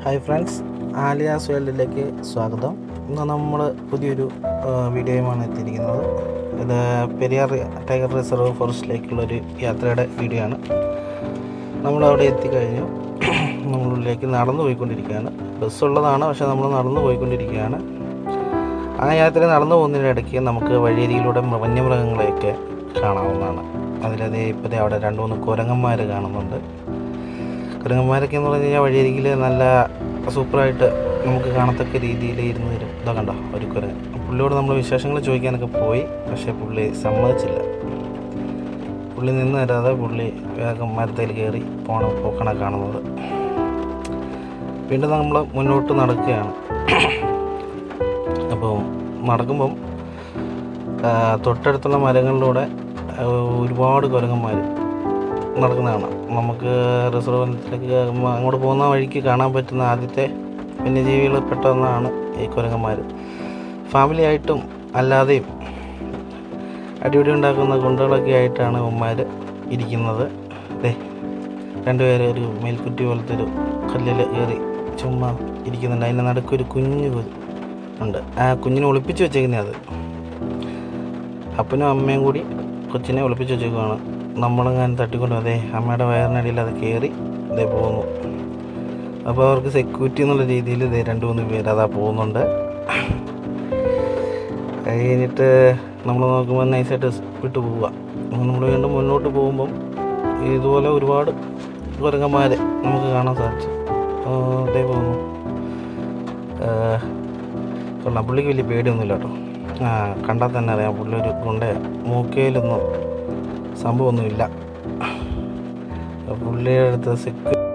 hi friends Aaliya's വേൾഡിലേക്ക് സ്വാഗതം ഇന്ന് നമ്മൾ പുതിയൊരു ആ, വീഡിയോയുമാണ് എത്തിയിരിക്കുന്നത് ഇത് പെരിയാർ ടൈഗർ റിസർവ് ഫോറസ്റ്റിലേക്കുള്ളൊരു യാത്രയുടെ വീഡിയോ ആണ് നമ്മളവിടെ എത്തിക്കഴിഞ്ഞു നമ്മളിലേക്ക് നടന്നു പോയിക്കൊണ്ടിരിക്കുകയാണ് ബസ് ഉള്ളതാണ് പക്ഷേ നമ്മൾ നടന്നു പോയിക്കൊണ്ടിരിക്കുകയാണ് ആ യാത്ര നടന്നു പോകുന്നതിനിടയ്ക്ക് നമുക്ക് വഴിയരികിലൂടെ മൃ- വന്യമൃഗങ്ങളെയൊക്കെ കാണാവുന്നതാണ് അതിലതേ ഇപ്പോഴത്തെ അവിടെ രണ്ട് മൂന്ന് കുരങ്ങന്മാർ കാണുന്നുണ്ട് കുരങ്ങന്മാരൊക്കെ എന്ന് പറഞ്ഞു കഴിഞ്ഞാൽ വഴിയരികിൽ നല്ല സൂപ്പറായിട്ട് നമുക്ക് കാണത്തക്ക രീതിയിൽ ഇരുന്ന് തരും ഇതാ കണ്ടോ ഒരു കുരങ്ങൻ പുള്ളിയോട് നമ്മൾ വിശേഷങ്ങൾ ചോദിക്കാനൊക്കെ പോയി പക്ഷേ പുള്ളി സമ്മതിച്ചില്ല പുള്ളി നിന്ന് തരാതെ പുള്ളി വേഗം മരത്തിൽ കയറി പോണ പോക്കണ കാണുന്നത് വീണ്ടും നമ്മൾ മുന്നോട്ട് നടക്കുകയാണ് അപ്പോൾ നടക്കുമ്പം ആ, തൊട്ടടുത്തുള്ള മരങ്ങളിലൂടെ ആ, ഒരുപാട് കുരങ്ങന്മാർ നടക്കുന്നതാണ് നമുക്ക് റിസർവ് വനത്തിലേക്ക് മ- അങ്ങോട്ട് പോകുന്ന വഴിക്ക് കാണാൻ പറ്റുന്ന ആദ്യത്തെ വന്യജീവികൾ പെട്ടെന്നാണ് ഈ കുരങ്ങന്മാർ ഫാമിലി ആയിട്ടും അല്ലാതെയും അടിപിടി ഉണ്ടാക്കുന്ന ഗുണ്ടകളൊക്കെ ആയിട്ടാണ് ഉമ്മാർ ഇരിക്കുന്നത് ദേ രണ്ടുപേരെ ഒരു മേൽക്കുറ്റി പോലത്തെ ഒരു കല്ലിൽ കയറി ചുമ്മാ ഇരിക്കുന്നുണ്ട് അതിൻ്റെ നടുക്കൊരു കുഞ്ഞു കൊ- ഉണ്ട് ആ കുഞ്ഞിനെ ഒളിപ്പിച്ച് വെച്ചേക്കുന്നത് അത് അപ്പനും അമ്മയും കൂടി കൊച്ചിനെ ഒളിപ്പിച്ച് വെച്ചേക്കുവാണ് നമ്മളങ്ങനെ തട്ടിക്കൊണ്ട് അതെ അമ്മയുടെ വയറിനടിയിൽ അത് കയറി ഇതേ പോകുന്നു അപ്പോൾ അവർക്ക് സെക്യൂരിറ്റി എന്നുള്ള രീതിയിൽ ഇതേ രണ്ട് മൂന്ന് പേര് അതാ പോകുന്നുണ്ട് അത് കഴിഞ്ഞിട്ട് നമ്മൾ നോക്കുമ്പോൾ നൈസായിട്ട് വിട്ടു പോവുക നമ്മൾ വീണ്ടും മുന്നോട്ട് പോകുമ്പം ഇതുപോലെ ഒരുപാട് കുരങ്ങന്മാരെ നമുക്ക് കാണാൻ സാധിച്ചു ആ, ദേ പോകുന്നു ആ, കൊള്ളാം പുള്ളിക്ക് വലിയ പേടിയൊന്നുമില്ല കേട്ടോ ആ കണ്ടാൽ തന്നെ അറിയാം പുള്ളി ഒരു ഗുണ്ട മൂക്കയിലൊന്നും സംഭവമൊന്നുമില്ല പുള്ളിയുടെ അടുത്ത് സെക്യൂ